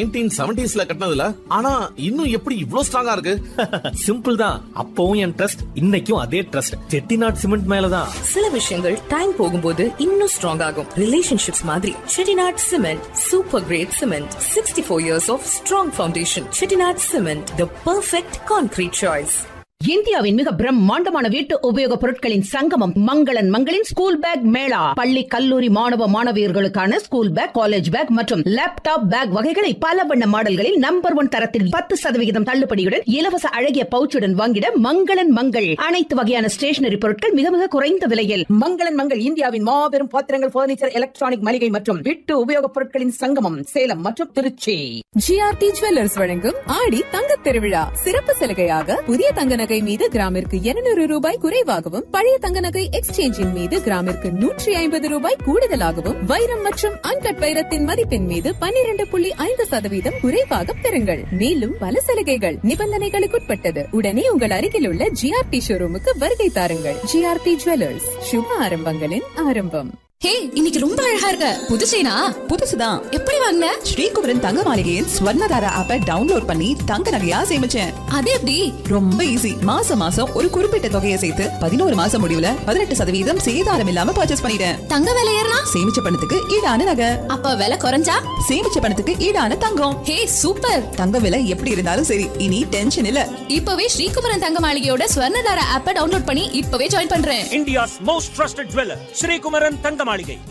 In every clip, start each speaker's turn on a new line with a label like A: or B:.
A: Nineteen செவன்டிஸ்ல கட்டினதுல ஆனா இன்னும் எப்படி இவ்ளோ ஸ்ட்ராங்கா இருக்கு
B: சிம்பிள் தான் அப்பவும் என் ட்ரஸ்ட் இன்னைக்கும் அதே ட்ரஸ்ட் செட்டிநாட் சிமெண்ட் மேலதான்
C: சில விஷயங்கள் டைம் போகும்போது இன்னும் ஸ்ட்ராங் ஆகும் ரிலேஷன்ஷிப்ஸ் மாதிரி Chettinad cement super great cement sixty four years of strong foundation Chettinad cement the perfect concrete choice
D: இந்தியாவின் மிக பிரம்மாண்டமான வீட்டு உபயோகப் பொருட்களின் சங்கமம் மங்களன் மங்களின் ஸ்கூல் பேக் மேளா பள்ளி கல்லூரி மாணவ மாணவியர்களுக்கான ஸ்கூல் பேக் காலேஜ் பேக் மற்றும் லேப்டாப் பேக் வகைகளை பல வண்ண மாடல்களில் நம்பர் ஒன் தரத்தில் பத்து சதவிகிதம் தள்ளுபடியுடன் இலவச அழகிய பவுச்சுடன் வாங்கிட மங்களன் மங்கள் அனைத்து வகையான ஸ்டேஷனரி பொருட்கள் மிக மிக குறைந்த விலையில் மங்களன் மங்கள் இந்தியாவின் மாபெரும் பாத்திரங்கள் பர்னிச்சர் எலக்ட்ரானிக் மளிகை மற்றும் வீட்டு உபயோகப் பொருட்களின் சங்கமம் சேலம் மற்றும் திருச்சி
E: ஜிஆர்டி ஜுவல்லர்ஸ் வழங்கும் ஆடி தங்கத் திருவிழா சிறப்பு சலுகையாக புதிய தங்க நகை மீது கிராமிற்கு 200 ரூபாய் குறைவாகவும் பழைய தங்க நகை எக்ஸ்சேஞ்சின் மீது கிராமிற்கு நூற்றி ஐம்பது ரூபாய் கூடுதலாகவும் வைரம் மற்றும் அன்கட் வைரத்தின் மதிப்பின் மீது 12.5% புள்ளி ஐந்து சதவீதம் குறைவாக பெறுங்கள் மேலும் பல சலுகைகள் நிபந்தனைகளுக்குட்பட்டது உடனே உங்கள் அருகில் உள்ள ஜிஆர்டி ஷோரூமுக்கு வருகை தாருங்கள் ஜிஆர்டி ஜுவல்லர்ஸ் சுப ஆரம்பங்களின் ஆரம்பம்
F: ஹே இன்னைக்கு ரொம்ப அழகா இருக்க புது செயினா
G: புதுசுதான்
F: எப்படி வாங்கின
G: ஸ்ரீகுமரன் தங்க மாளிகையின் ஸ்வர்ணதாரா ஆப்பை டவுன்லோட் பண்ணி தங்க நகையா சேமிச்சேன்
F: அது எப்படி
G: ரொம்ப ஈஸி மாசம் மாசம் ஒரு குறிப்பிட்ட தொகையை சேர்த்து பதினோரு மாசம் முடிவுல பதினெட்டு சதவீதம் சேதாரம் இல்லாம பர்ச்சேஸ் பண்ணிட்டேன்
F: தங்க விலை ஏறினா
G: சேமிச்ச பணத்துக்கு ஈடான நகை
F: அப்ப விலை குறைஞ்சா
G: சேமிச்ச பணத்துக்கு ஈடான தங்கம்
F: ஹே சூப்பர்
G: தங்க விலை எப்படி இருந்தாலும் சரி இனி டென்ஷன் இல்ல
F: இப்பவே ஸ்ரீகுமரன் தங்க மாளிகையோட ஸ்வர்ணதார ஆப்பை டவுன்லோட் பண்ணி இப்பவே ஜாயின் பண்றேன்
H: India's most trusted jeweler, Sri Kumaran Tangamalige.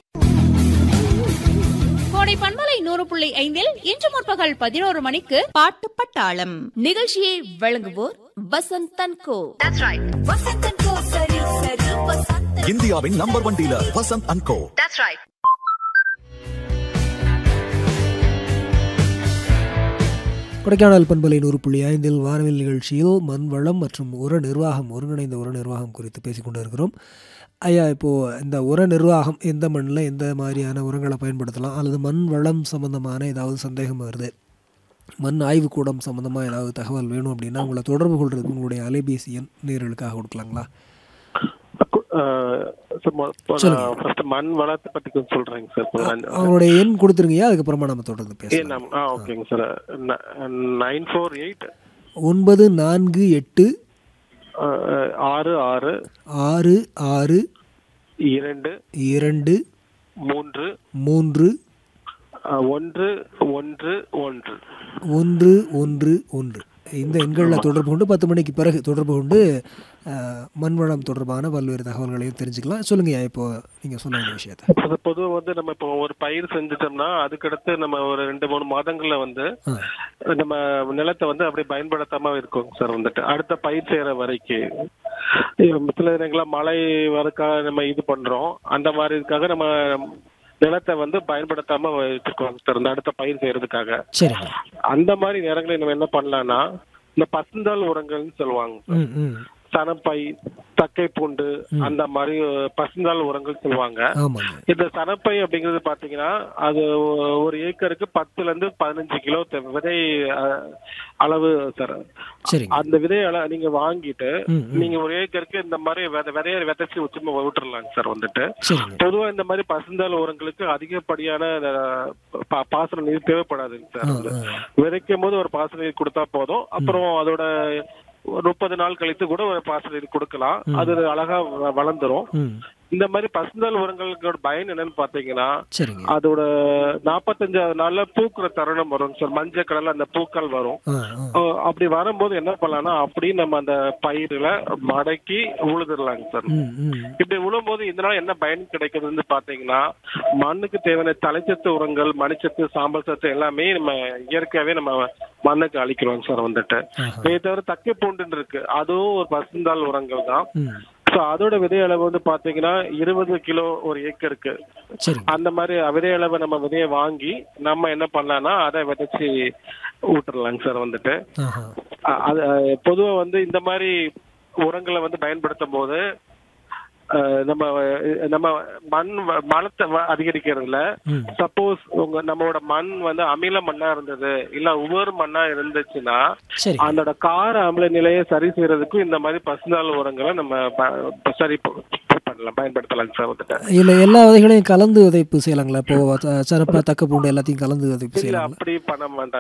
I: கோடை பண்பலை நூறு புள்ளி ஐந்தில் இன்று முற்பகல் பதினோரு மணிக்கு
J: பாட்டு பட்டாளம்
I: நிகழ்ச்சியை வழங்குவோர் வசந்த் தன்கோ
K: இந்தியாவின் number one dealer Vasanth and co
L: Kodaikanal பண்பலை நூறு புள்ளி ஐந்தில் வானவில் நிகழ்ச்சியில் மண் வளம் மற்றும் உர நிர்வாகம் ஒருங்கிணைந்த உர நிர்வாகம் குறித்து பேசிக் கொண்டு இருக்கிறோம் ஐயா இப்போது இந்த உர நிர்வாகம் எந்த மண்ணில் எந்த மாதிரியான உரங்களை பயன்படுத்தலாம் அல்லது மண் வளம் சம்பந்தமான ஏதாவது சந்தேகம் வருது மண் ஆய்வுக்கூடம் சம்மந்தமாக ஏதாவது தகவல் வேணும் அப்படின்னா உங்களை தொடர்பு கொள்றதுக்கு உங்களுடைய அலைபேசி எண் நேர்களுக்காக கொடுக்கலாங்களா சொல்லுங்க.
M: ஃபர்ஸ்ட் மண் வளத்தை பத்தி கொஞ்சம் சொல்றேங்க சார் இப்போ நான்
L: அவங்களுடைய எண் கொடுத்துருங்கய்யா அதுக்கப்புறமா நம்ம தொடர்ந்து
M: ஏ,
L: பேசலாம்
M: நம்- ஆ ஓகேங்க சார் நைன் ஃபோர் எயிட்
L: ஒன்பது நான்கு எட்டு
M: ஆறு ஆறு
L: ஆறு ஆறு
M: இரண்டு
L: இரண்டு
M: மூன்று
L: மூன்று
M: ஆ, ஒன்று ஒன்று ஒன்று
L: ஒன்று ஒன்று ஒன்று இந்த எண்களில் தொடர்பு கொண்டு பத்து மணிக்கு பிறகு தொடர்பு கொண்டு அஹ், மண்வளம் தொடர்பான பல்வேறு தகவல்களையும் தெரிஞ்சுக்கலாம் சொல்லுங்கய்யா இப்போ நீங்கள் சொன்ன இந்த விஷயத்த
M: பொது- பொதுவா வந்து நம்ம இப்போ ஒரு பயிர் செஞ்சுட்டோம்னா அதுக்கடுத்து நம்ம ஒரு ரெண்டு மூணு மாதங்கள்ல வந்து
L: ஆ.
M: நம்ம நிலத்தை வந்து அப்படி பயன்படுத்தாம இருக்கோம் சார் வந்துட்டு அடுத்த பயிர் செய்யற வரைக்கும் இப்ப சில நேரங்களா மழை வரக்காக நம்ம இது பண்றோம் அந்த மாதிரி இதுக்காக நம்ம நிலத்தை வந்து பயன்படுத்தாம வச்சிருக்கோம் சார் இந்த அடுத்த பயிர் செய்யறதுக்காக
L: சரிங்க
M: அந்த மாதிரி நேரங்களில் நம்ம என்ன பண்ணலாம்னா இந்த பசுந்தாள் உரங்கள்னு சொல்லுவாங்க
L: ம் ம்
M: சனப்பை தக்கை பூண்டு அந்த மாதிரி பசுந்தாள் உரங்கள் சொல்லுவாங்க
L: ஆமாங்க
M: இந்த சனப்பை அப்படிங்கிறது பாத்தீங்கன்னா அது ஒ- ஒரு ஏக்கருக்கு பத்துல இருந்து பதினஞ்சு கிலோ தே- விதை அஹ், அளவு சார்
L: சரிங்க
M: அந்த விதை அள நீங்க வாங்கிட்டு
L: ம், ம்.
M: நீங்க ஒரு ஏக்கருக்கு இந்த மாதிரி வித- விதைய விதைச்சு சும்மா விட்டுறலாங்க சார் வந்துட்டு
L: சரிங்க
M: பொதுவா இந்த மாதிரி பசுந்தாள் உரங்களுக்கு அதிகப்படியான அஹ், பா- பாசன நீர் தேவைப்படாதுங்க
L: ஆ,
M: சார் வந்து.
L: ஆ.
M: விதைக்கும் போது ஒரு பாசன நீர் கொடுத்தா போதும் அப்புறம் அதோட ஒரு முப்பது நாள் கழித்து கூட ஒரு பாசன நீர் கொடுக்கலாம் அது அழகா வ- வளர்ந்துரும்
L: ம்
M: இந்த மாதிரி பசுந்தாள் உரங்களோட பயன் என்னன்னு பாத்தீங்கன்னா
L: சரிங்க
M: அதோட நாற்பத்தஞ்சாவது நாள்ல பூக்குற தருணம் வரும் சார் மஞ்சள் கடல்ல அந்த பூக்கள் வரும்
L: ஆ ஆ
M: அஹ் அப்படி வரும்போது என்ன பண்ணலாம்னா அப்படியே நம்ம அந்த பயிர்ல மடக்கி உழுதுடலாங்க சார்
L: ம் ம்
M: இப்படி உழும்போது இதனால என்ன பயன் கிடைக்குதுன்னு பாத்தீங்கன்னா மண்ணுக்கு தேவையான தலைச்சத்து உரங்கள் மணிச்சத்து சாம்பல் சத்து எல்லாமே நம்ம இயற்கையாவே நம்ம மண்ணுக்கு அளிக்கிறோம் சார் வந்துட்டு
L: ஆஹா.
M: இதை தவிர தக்கை பூண்டுன்னு இருக்கு அதுவும் ஒரு பசுந்தாள் உரங்கள் தான்
L: ம்
M: ஸோ அதோட விதை அளவு வந்து பாத்தீங்கன்னா இருபது கிலோ ஒரு ஏக்கருக்கு
L: சரிங்க
M: அந்த மாதிரி விதை அளவை நம்ம விதையை வாங்கி நம்ம என்ன பண்ணலாம்னா அதை விதைச்சு விட்டுறலாங்க சார் வந்துட்டு
L: ஆஹா
M: அ- அது பொதுவா வந்து இந்த மாதிரி உரங்களை வந்து பயன்படுத்தும் போது அஹ், நம்ம அஹ், நம்ம மண் வ- மலத்தை வ- அதிகரிக்கிறதுல
L: ம்
M: சப்போஸ் உங்க நம்மளோட மண் வந்து அமில மண்ணா இருந்தது இல்ல உவர் மண்ணா இருந்துச்சுன்னா
L: சரி
M: அதோட கார அமில நிலையை சரி செய்யறதுக்கும் இந்த மாதிரி பசுந்தாள் உரங்களை நம்ம ப- சரி ப- பண்ணலாம் பயன்படுத்தலாம் சார் வந்துட்டு
L: இல்லை எல்லா விதைகளையும் கலந்து விதைப்பு செய்யலாங்களா இப்போ ச- சரப்பா தக்க பூண்டு எல்லாத்தையும் கலந்து விதைப்பு
M: இல்ல
L: செய்யலாங்களா
M: அப்படி பண்ண மாட்டாங்க